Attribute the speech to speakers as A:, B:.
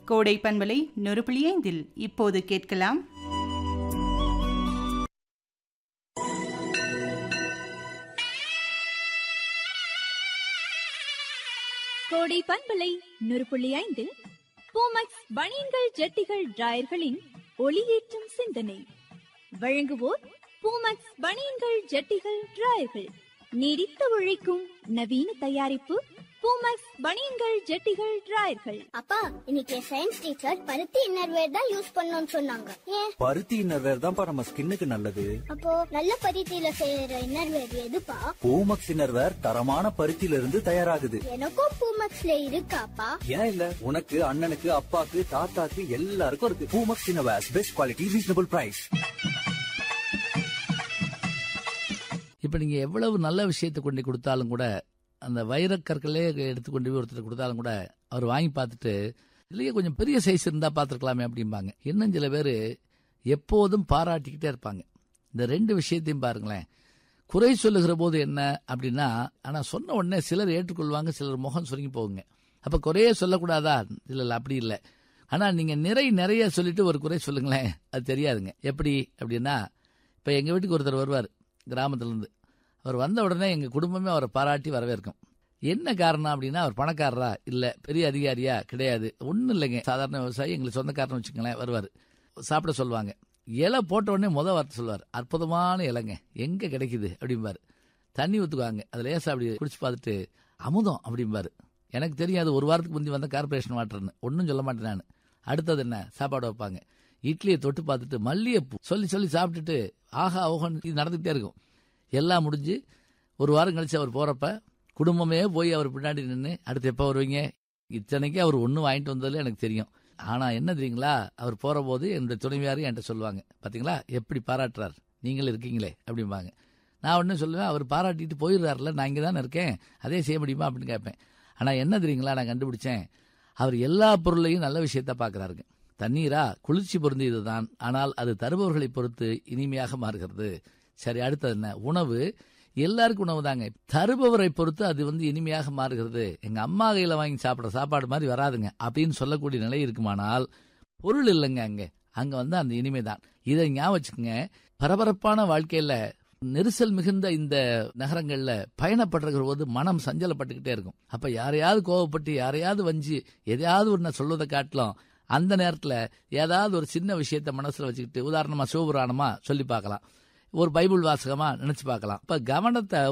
A: கோடை பண்பலை நொறுப்புள்ளி ஐந்தில் இப்போது கேட்கலாம்
B: கோடை பண்பலை நூறு புள்ளி ஐந்தில் பூமக்ஸ் பனியன்கள் ஜட்டிகள் டிராயர்களின் ஒளியேற்றும் சிந்தனை வழங்குவோர் பூமக்ஸ் பனியன்கள் ஜட்டிகள் டிராயர்கள் நீடித்து உழைக்கும் நவீன தயாரிப்பு பூமக்ஸ் பனியன்கள் ஜட்டிகள் டிராயர்கள்
C: அப்பா இன்னைக்கு சயின்ஸ் டீச்சர் பருத்தி இன்னர்வேர் தான் யூஸ் பண்ணணும்னு சொன்னாங்க ஏன்
D: பருத்தி இன்னர்வேர் தான்ப்பா நம்ம ஸ்கின்னுக்கு நல்லது
C: அப்போ நல்ல பருத்தியில செய்யற இன்னர்வேர் எதுப்பா
D: பூமக்ஸ் இன்னர்வேர் தரமான பருத்தியில இருந்து தயாராகுது
C: எனக்கும் பூமக்ஸ்ல இருக்காப்பா
D: ஏன் இல்ல உனக்கு அண்ணனுக்கு அப்பாக்கு தாத்தாக்கு எல்லாருக்கும் இருக்கு Poomex innerwear best quality reasonable price
E: இப்போ நீங்கள் எவ்வளவு நல்ல விஷயத்தை கொண்டு கொடுத்தாலும் கூட அந்த வைரக்கற்களே எடுத்து கொண்டு போய் ஒருத்தர் கொடுத்தாலும் கூட அவர் வாங்கி பார்த்துட்டு இதுலயே கொஞ்சம் பெரிய சைஸ் இருந்தால் பார்த்துருக்கலாமே அப்படிம்பாங்க இன்னும் சில பேர் எப்போதும் பாராட்டிக்கிட்டே இருப்பாங்க இந்த ரெண்டு விஷயத்தையும் பாருங்களேன் குறை சொல்லுகிற போது என்ன அப்படின்னா ஆனால் சொன்ன உடனே சிலர் ஏற்றுக்கொள்வாங்க சிலர் முகம் சுருங்கி போகுங்க அப்போ குறையே சொல்லக்கூடாதா இல்லை இல்லை அப்படி இல்லை ஆனால் நீங்கள் நிறை நிறைய சொல்லிட்டு ஒரு குறை சொல்லுங்களேன் அது தெரியாதுங்க எப்படி அப்படின்னா இப்போ எங்கள் வீட்டுக்கு ஒருத்தர் வருவார் கிராமத்துலேருந்து அவர் வந்த உடனே எங்கள் குடும்பமே அவரை பாராட்டி வரவேற்கும் என்ன காரணம் அப்படின்னா அவர் பணக்காரரா இல்லை பெரிய அதிகாரியா கிடையாது ஒன்றும் இல்லைங்க சாதாரண விவசாயி எங்களுக்கு சொந்தக்காரன்னு வச்சுக்கோங்களேன் வருவார் சாப்பிட சொல்லுவாங்க இலை போட்ட உடனே முத வார்த்தை சொல்லுவார் அற்புதமான இலைங்க எங்கே கிடைக்குது அப்படிம்பாரு தண்ணி ஊற்றுவாங்க அதில் லேசா அப்படி குடிச்சு பார்த்துட்டு அமுதம் அப்படிம்பாரு எனக்கு தெரியும் அது ஒரு வாரத்துக்கு முந்தி வந்த கார்பரேஷன் வாட்டர்னு ஒன்றும் சொல்ல மாட்டேன் நான் அடுத்தது என்ன சாப்பாடு வைப்பாங்க இட்லியை தொட்டு பார்த்துட்டு மல்லிகைப்பூ சொல்லி சொல்லி சாப்பிட்டுட்டு ஆஹா ஓஹன் இது நடந்துகிட்டே இருக்கும் எல்லாம் முடிஞ்சு ஒரு வாரம் கழிச்சு அவர் போறப்ப குடும்பமே போய் அவர் பின்னாடி நின்று அடுத்து எப்போ வருவீங்க இத்தனைக்கு அவர் ஒன்றும் வாங்கிட்டு வந்ததில் எனக்கு தெரியும் ஆனால் என்ன தெரியுங்களா அவர் போகிற போது என்னுடைய துணைவியாரும் என்கிட்ட சொல்லுவாங்க பார்த்தீங்களா எப்படி பாராட்டுறார் நீங்களும் இருக்கீங்களே அப்படிம்பாங்க நான் ஒன்றும் சொல்லுவேன் அவர் பாராட்டிட்டு போயிடுறாருல நான் இங்கே தானே இருக்கேன் அதே செய்ய முடியுமா அப்படின்னு கேட்பேன் ஆனால் என்ன தெரியுங்களா நான் கண்டுபிடிச்சேன் அவர் எல்லா பொருளையும் நல்ல விஷயத்த பார்க்குறாருங்க தண்ணீரா குளிர்ச்சி பொருந்தியது தான் ஆனால் அது தருபவர்களை பொறுத்து இனிமையாக மாறுகிறது சரி அடுத்தது என்ன உணவு எல்லாருக்கும் உணவு தாங்க தருபவரை பொறுத்து அது வந்து இனிமையாக மாறுகிறது எங்க அம்மா கையில வாங்கி சாப்பிட்ற சாப்பாடு மாதிரி வராதுங்க அப்படின்னு சொல்லக்கூடிய நிலை இருக்குமானால் பொருள் இல்லைங்க அங்க அங்க வந்து அந்த இனிமை தான் இதை ஞாபகம் வச்சுக்கோங்க பரபரப்பான வாழ்க்கையில நெரிசல் மிகுந்த இந்த நகரங்கள்ல பயணப்படுற போது மனம் சஞ்சலப்பட்டுக்கிட்டே இருக்கும் அப்ப யாரையாவது கோவப்பட்டு யாரையாவது வஞ்சி எதையாவது ஒன்று சொல்வதை காட்டிலும் அந்த நேரத்துல ஏதாவது ஒரு சின்ன விஷயத்த மனசுல வச்சுக்கிட்டு உதாரணமா சிவபுராணமா சொல்லி பார்க்கலாம் ஒரு பைபிள் வாசகமா நினைச்சு பார்க்கலாம் இப்ப கவனத்தை